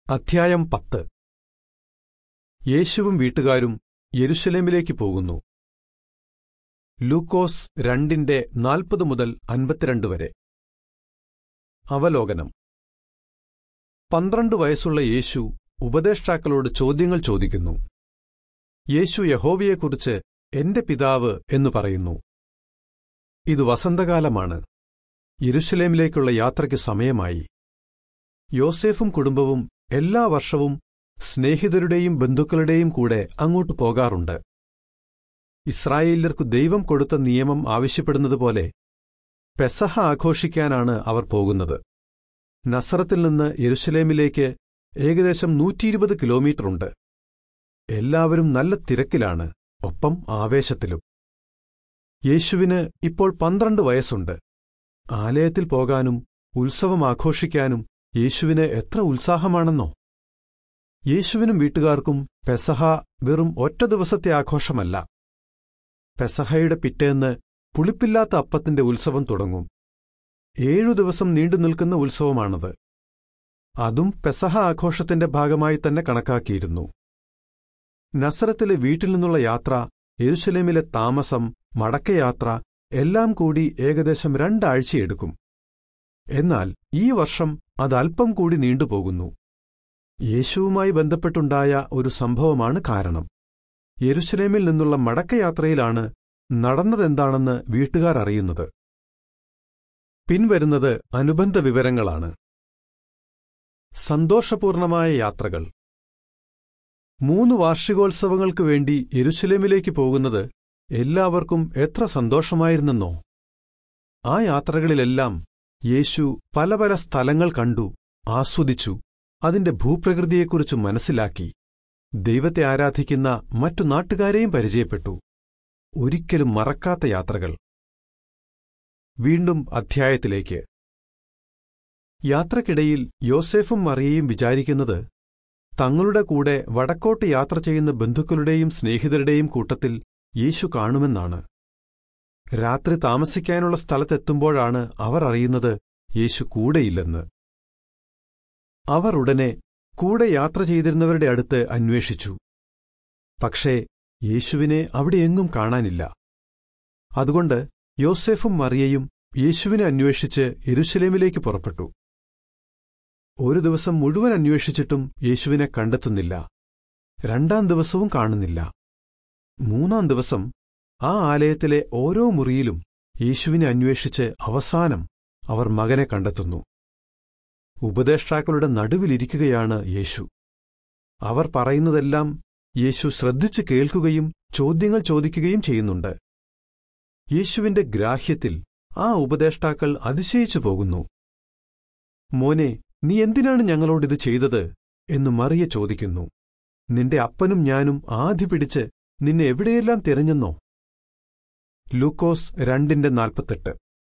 അധ്യായം പത്ത് യേശുവും വീട്ടുകാരും യെരുശലേമിലേക്ക് പോകുന്നു ലൂക്കോസ് രണ്ടിന്റെ നാൽപ്പത് മുതൽ അൻപത്തിരണ്ട് വരെ അവലോകനം പന്ത്രണ്ട് വയസ്സുള്ള യേശു ഉപദേഷ്ടാക്കളോട് ചോദ്യങ്ങൾ ചോദിക്കുന്നു യേശു യഹോവയെക്കുറിച്ച് എന്റെ പിതാവ് എന്നു പറയുന്നു ഇത് വസന്തകാലമാണ് യെരുശലേമിലേക്കുള്ള യാത്രയ്ക്ക് സമയമായി യോസേഫും കുടുംബവും എല്ലാ വർഷവും സ്നേഹിതരുടെയും ബന്ധുക്കളുടെയും കൂടെ അങ്ങോട്ട് പോകാറുണ്ട് ഇസ്രായേല്യർക്കു ദൈവം കൊടുത്ത നിയമം ആവശ്യപ്പെടുന്നതുപോലെ പെസഹ ആഘോഷിക്കാനാണ് അവർ പോകുന്നത് നസറത്തിൽ നിന്ന് യെരുശലേമിലേക്ക് ഏകദേശം നൂറ്റിയിരുപത് കിലോമീറ്ററുണ്ട് എല്ലാവരും നല്ല തിരക്കിലാണ് ഒപ്പം ആവേശത്തിലും യേശുവിന് ഇപ്പോൾ പന്ത്രണ്ട് വയസ്സുണ്ട് ആലയത്തിൽ പോകാനും ഉത്സവം ആഘോഷിക്കാനും യേശുവിന് എത്ര ഉത്സാഹമാണെന്നോ യേശുവിനും വീട്ടുകാർക്കും പെസഹ വെറും ഒറ്റ ദിവസത്തെ ആഘോഷമല്ല പെസഹയുടെ പിറ്റേന്ന് പുളിപ്പില്ലാത്ത അപ്പത്തിന്റെ ഉത്സവം തുടങ്ങും ഏഴു ദിവസം നീണ്ടുനിൽക്കുന്ന ഉത്സവമാണത് അതും പെസഹ ആഘോഷത്തിന്റെ ഭാഗമായി തന്നെ കണക്കാക്കിയിരുന്നു നസറത്തിലെ വീട്ടിൽ നിന്നുള്ള യാത്ര യെരുശലേമിലെ താമസം മടക്കയാത്ര എല്ലാം കൂടി ഏകദേശം രണ്ടാഴ്ചയെടുക്കും എന്നാൽ ഈ വർഷം അതല്പം കൂടി നീണ്ടുപോകുന്നു യേശുവുമായി ബന്ധപ്പെട്ടുണ്ടായ ഒരു സംഭവമാണ് കാരണം യെരുശലേമിൽ നിന്നുള്ള മടക്കയാത്രയിലാണ് നടന്നതെന്താണെന്ന് വീട്ടുകാർ അറിയുന്നത് പിൻവരുന്നത് അനുബന്ധ വിവരങ്ങളാണ് സന്തോഷപൂർണമായ യാത്രകൾ മൂന്ന് വാർഷികോത്സവങ്ങൾക്കു വേണ്ടി യെരുശലേമിലേക്ക് പോകുന്നത് എല്ലാവർക്കും എത്ര സന്തോഷമായിരുന്നെന്നോ ആ യാത്രകളിലെല്ലാം യേശു പല പല സ്ഥലങ്ങൾ കണ്ടു ആസ്വദിച്ചു അതിന്റെ ഭൂപ്രകൃതിയെക്കുറിച്ച് മനസ്സിലാക്കി ദൈവത്തെ ആരാധിക്കുന്ന മറ്റു നാട്ടുകാരെയും പരിചയപ്പെട്ടു ഒരിക്കലും മറക്കാത്ത യാത്രകൾ വീണ്ടും അധ്യായത്തിലേക്ക് യാത്രക്കിടയിൽ യോസേഫും മറിയയും വിചാരിക്കുന്നത് തങ്ങളുടെ കൂടെ വടക്കോട്ട് യാത്ര ചെയ്യുന്ന ബന്ധുക്കളുടെയും സ്നേഹിതരുടെയും കൂട്ടത്തിൽ യേശു കാണുമെന്നാണ് രാത്രി താമസിക്കാനുള്ള സ്ഥലത്തെത്തുമ്പോഴാണ് അവർ അറിയുന്നത് യേശു കൂടെയില്ലെന്ന് അവർ ഉടനെ കൂടെ യാത്ര ചെയ്തിരുന്നവരുടെ അടുത്ത് അന്വേഷിച്ചു പക്ഷേ യേശുവിനെ അവിടെയെങ്ങും കാണാനില്ല അതുകൊണ്ട് യോസെഫും മറിയയും യേശുവിനെ അന്വേഷിച്ച് എരുശലേമിലേക്ക് പുറപ്പെട്ടു ഒരു ദിവസം മുഴുവൻ അന്വേഷിച്ചിട്ടും യേശുവിനെ കണ്ടെത്തുന്നില്ല രണ്ടാം ദിവസവും കാണുന്നില്ല മൂന്നാം ദിവസം ആ ആലയത്തിലെ ഓരോ മുറിയിലും യേശുവിനെ അന്വേഷിച്ച് അവസാനം അവർ മകനെ കണ്ടെത്തുന്നു ഉപദേഷ്ടാക്കളുടെ നടുവിലിരിക്കുകയാണ് യേശു അവർ പറയുന്നതെല്ലാം യേശു ശ്രദ്ധിച്ചു കേൾക്കുകയും ചോദ്യങ്ങൾ ചോദിക്കുകയും ചെയ്യുന്നുണ്ട് യേശുവിന്റെ ഗ്രാഹ്യത്തിൽ ആ ഉപദേഷ്ടാക്കൾ അതിശയിച്ചു പോകുന്നു മോനെ നീ എന്തിനാണ് ഞങ്ങളോടിത് ചെയ്തത് എന്ന് മറിയ ചോദിക്കുന്നു നിന്റെ അപ്പനും ഞാനും ആദ്യ പിടിച്ച് നിന്നെ എവിടെയെല്ലാം തിരഞ്ഞെന്നോ ലൂക്കോസ് രണ്ടിന്റെ നാൽപ്പത്തെട്ട്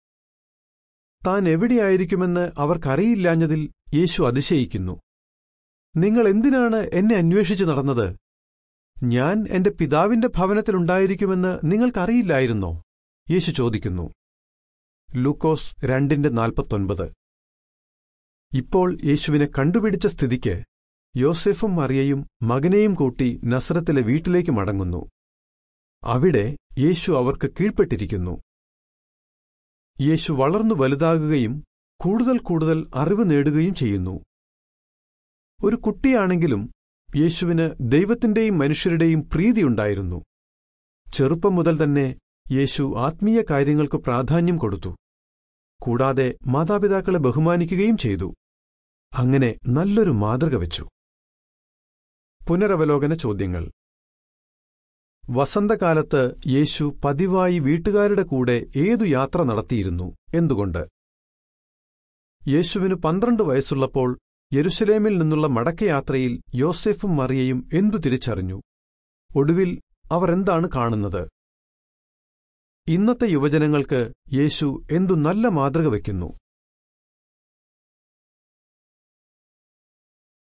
താൻ എവിടെയായിരിക്കുമെന്ന് അവർക്കറിയില്ലാഞ്ഞതിൽ യേശു അതിശയിക്കുന്നു നിങ്ങൾ എന്തിനാണ് എന്നെ അന്വേഷിച്ചു നടന്നത് ഞാൻ എന്റെ പിതാവിന്റെ ഭവനത്തിലുണ്ടായിരിക്കുമെന്ന് നിങ്ങൾക്കറിയില്ലായിരുന്നോ യേശു ചോദിക്കുന്നു ലൂക്കോസ് രണ്ടിന്റെ നാൽപ്പത്തൊൻപത് ഇപ്പോൾ യേശുവിനെ കണ്ടുപിടിച്ച സ്ഥിതിക്ക് യോസെഫും മറിയയും മകനെയും കൂട്ടി നസ്രത്തിലെ വീട്ടിലേക്ക് മടങ്ങുന്നു അവിടെ യേശു അവർക്ക് കീഴ്പ്പെട്ടിരിക്കുന്നു യേശു വളർന്നു വലുതാകുകയും കൂടുതൽ കൂടുതൽ അറിവ് നേടുകയും ചെയ്യുന്നു ഒരു കുട്ടിയാണെങ്കിലും യേശുവിന് ദൈവത്തിന്റെയും മനുഷ്യരുടെയും പ്രീതിയുണ്ടായിരുന്നു ചെറുപ്പം മുതൽ തന്നെ യേശു ആത്മീയ കാര്യങ്ങൾക്ക് പ്രാധാന്യം കൊടുത്തു കൂടാതെ മാതാപിതാക്കളെ ബഹുമാനിക്കുകയും ചെയ്തു അങ്ങനെ നല്ലൊരു മാതൃക വെച്ചു പുനരവലോകന ചോദ്യങ്ങൾ വസന്തകാലത്ത് യേശു പതിവായി വീട്ടുകാരുടെ കൂടെ ഏതു യാത്ര നടത്തിയിരുന്നു എന്തുകൊണ്ട് യേശുവിന് പന്ത്രണ്ട് വയസ്സുള്ളപ്പോൾ യെരുശലേമിൽ നിന്നുള്ള മടക്കയാത്രയിൽ യോസെഫും മറിയയും എന്തു തിരിച്ചറിഞ്ഞു ഒടുവിൽ അവർ എന്താണ് കാണുന്നത് ഇന്നത്തെ യുവജനങ്ങൾക്ക് യേശു എന്തു നല്ല മാതൃക വയ്ക്കുന്നു